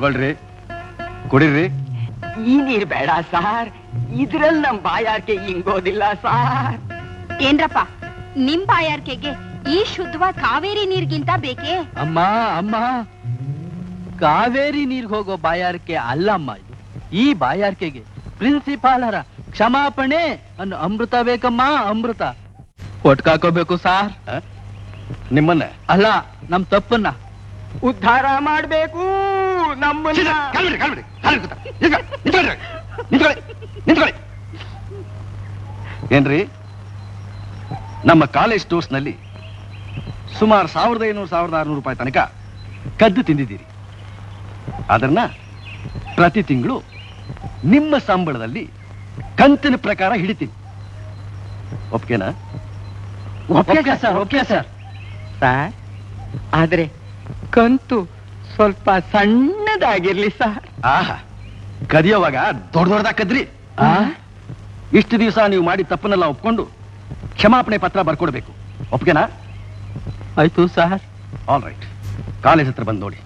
ತಗೊಳ್ರಿ ಕುಡಿರಿ ಈ ನೀರ್ ಬೇಡ ಸಾರ್ ಇದ್ರಲ್ಲಿ ನಮ್ ಬಾಯಾರಿಕೆ ಹಿಂಗೋದಿಲ್ಲ ಸಾರ್ ಏನ್ರಪ್ಪ ನಿಮ್ ಬಾಯಾರಿಕೆಗೆ ಈ ಶುದ್ಧವಾದ ಕಾವೇರಿ ನೀರ್ಗಿಂತ ಬೇಕೇ ಅಮ್ಮ ಅಮ್ಮ ಕಾವೇರಿ ನೀರ್ಗ್ ಹೋಗೋ ಬಾಯಾರಿಕೆ ಅಲ್ಲಮ್ಮ ಇದು ಈ ಬಾಯಾರಿಕೆಗೆ ಪ್ರಿನ್ಸಿಪಾಲರ ಕ್ಷಮಾಪಣೆ ಅನ್ನೋ ಅಮೃತ ಬೇಕಮ್ಮ ಅಮೃತ ಒಟ್ಕಾಕೋಬೇಕು ಸಾರ್ ಆ? ನಿಮ್ಮನ್ನ ಅಲ್ಲ ನಮ್ ತಪ್ಪನ್ನ ಉದ್ಧಾರ ಮಾಡ್ಬೇಕು ನಮ್ಮನ್ನ ಕಾಲ್ಬಿಡಿ, ಕಾಲ್ಬಿಡಿ, ಕಾಲ್ ಹಿಡ್ಕೊತ. ಈಗ, ನಿಂತ್ಕೊಳ್ರಿ, ನಿಂತ್ಕೊಳ್ಳಿ, ನಿಂತ್ಕೊಳ್ಳಿ. ಏನ್ರಿ ನಮ್ಮ ಕಾಲೇಜ್ ಟೂರ್ಸ್ ನಲ್ಲಿ ಸುಮಾರು ಸಾವಿರದ ಐನೂರು ಸಾವಿರದ ಆರುನೂರು ರೂಪಾಯಿ ತನಕ ಕದ್ದು ತಿಂದಿದ್ದೀರಿ ಅದನ್ನ ಪ್ರತಿ ತಿಂಗಳು ನಿಮ್ಮ ಸಂಬಳದಲ್ಲಿ ಕಂತಿನ ಪ್ರಕಾರ ಹಿಡಿತೀನಿ ಒಪ್ಗೆನಾ okay sir okay sir sir ಆದ್ರೆ ಕಂತು ಸ್ವಲ್ಪ ಸಣ್ಣದಾಗಿರ್ಲಿ ಸಾರ್ ಆಹಾ ಕದಿಯೋವಾಗ ದೊಡ್ಡ ದೊಡ್ಡದಾಗ ಕದ್ರಿ ಆ? ಇಷ್ಟು ದಿವಸ ನೀವು ಮಾಡಿ ತಪ್ಪನ್ನೆಲ್ಲ ಒಪ್ಕೊಂಡು ಕ್ಷಮಾಪಣೆ ಪತ್ರ ಬರ್ಕೊಡ್ಬೇಕು ಒಪ್ಗೆನಾ ಆಯ್ತು ಸರ್ ಆಲ್ ರೈಟ್ ಕಾಲೇಜ್ ಹತ್ರ ಬಂದು ನೋಡಿ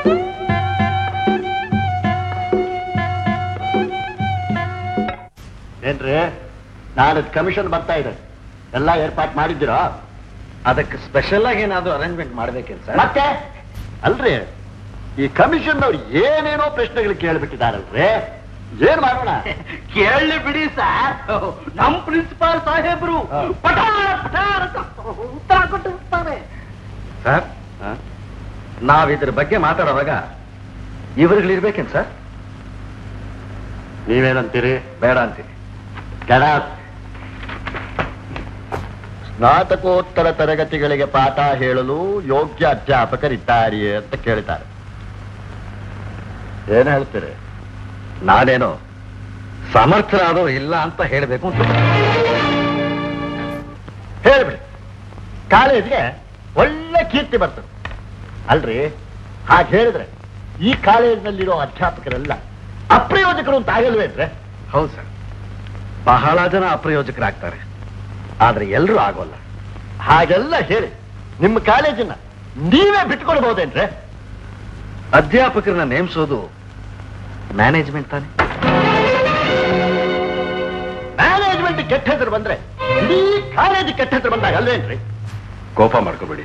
ಏನ್ರಿ ನಾಳೆ ಕಮಿಷನ್ ಬರ್ತಾ ಇದೆ ಎಲ್ಲ ಏರ್ಪಾಟ್ ಮಾಡಿದ್ದೀರಾ ಅದಕ್ಕೆ ಸ್ಪೆಷಲ್ ಆಗಿ ಏನಾದ್ರು ಅರೇಂಜ್ಮೆಂಟ್ ಮಾಡ್ಬೇಕೇನ್ ಸರ್ ಮತ್ತೆ ಅಲ್ರಿ ಈ ಕಮಿಷನ್ ಅವ್ರು ಏನೇನೋ ಪ್ರಶ್ನೆಗಳು ಕೇಳ್ಬಿಟ್ಟಿದಾರಲ್ರಿ ಏನ್ ಮಾಡೋಣ ಕೇಳಲಿ ಬಿಡಿ ಸರ್ ನಮ್ ಪ್ರಿನ್ಸಿಪಾಲ್ ಸಾಹೇಬ್ರು ಹಾ. ಪಠಾರ ಪಠಾರ ಅಂತ ಉತ್ತರ ಕೊಟ್ಟಿರ್ತಾರೆ ಸರ್ ನಾವ್ ಇದ್ರ ಬಗ್ಗೆ ಮಾತಾಡುವಾಗ ಇವ್ರುಗಳಿರ್ಬೇಕೇನ್ ಸರ್ ನೀವೇನಂತೀರಿ ಬೇಡ ಅಂತೀವಿ ಜನ ಸ್ನಾತಕೋತ್ತರ ತರಗತಿಗಳಿಗೆ ಪಾಠ ಹೇಳಲು ಯೋಗ್ಯ ಅಧ್ಯಾಪಕರಿದ್ದಾರೆ ಅಂತ ಕೇಳ್ತಾರೆ ಏನ್ ಹೇಳ್ತೀರಿ ನಾನೇನೋ ಸಮರ್ಥರಾದೋ ಇಲ್ಲ ಅಂತ ಹೇಳ್ಬೇಕು ಅಂತ ಹೇಳ್ಬಿಡಿ ಕಾಲೇಜ್ಗೆ ಒಳ್ಳೆ ಕೀರ್ತಿ ಬರ್ತದೆ ಅಲ್ರಿ ಹಾಗೆ ಹೇಳಿದ್ರೆ ಈ ಕಾಲೇಜಿನಲ್ಲಿರೋ ಅಧ್ಯಾಪಕರೆಲ್ಲ ಅಪ್ರಯೋಜಕರು ಅಂತ ಆಗಲ್ವೇನ್ರೆ ಹೌದು ಸರ್ ಬಹಳ ಜನ ಅಪ್ರಯೋಜಕರಾಗ್ತಾರೆ ಆದ್ರೆ ಎಲ್ಲರೂ ಆಗೋಲ್ಲ ಹಾಗೆಲ್ಲ ಹೇಳಿ ನಿಮ್ಮ ಕಾಲೇಜನ್ನ ನೀವೇ ಬಿಟ್ಕೊಳ್ಬಹುದೇನ್ರೆ ಅಧ್ಯಾಪಕರನ್ನ ನೇಮಿಸೋದು ಮ್ಯಾನೇಜ್ಮೆಂಟ್ ತಾನೆ ಮ್ಯಾನೇಜ್ಮೆಂಟ್ ಕೆಟ್ಟ ಹೆಸರು ಬಂದ್ರೆ ಇಡೀ ಕಾಲೇಜ್ ಕೆಟ್ಟ ಹೆಸರು ಬಂದಾಗ ಅಲ್ವೇನ್ರಿ ಕೋಪ ಮಾಡ್ಕೋಬೇಡಿ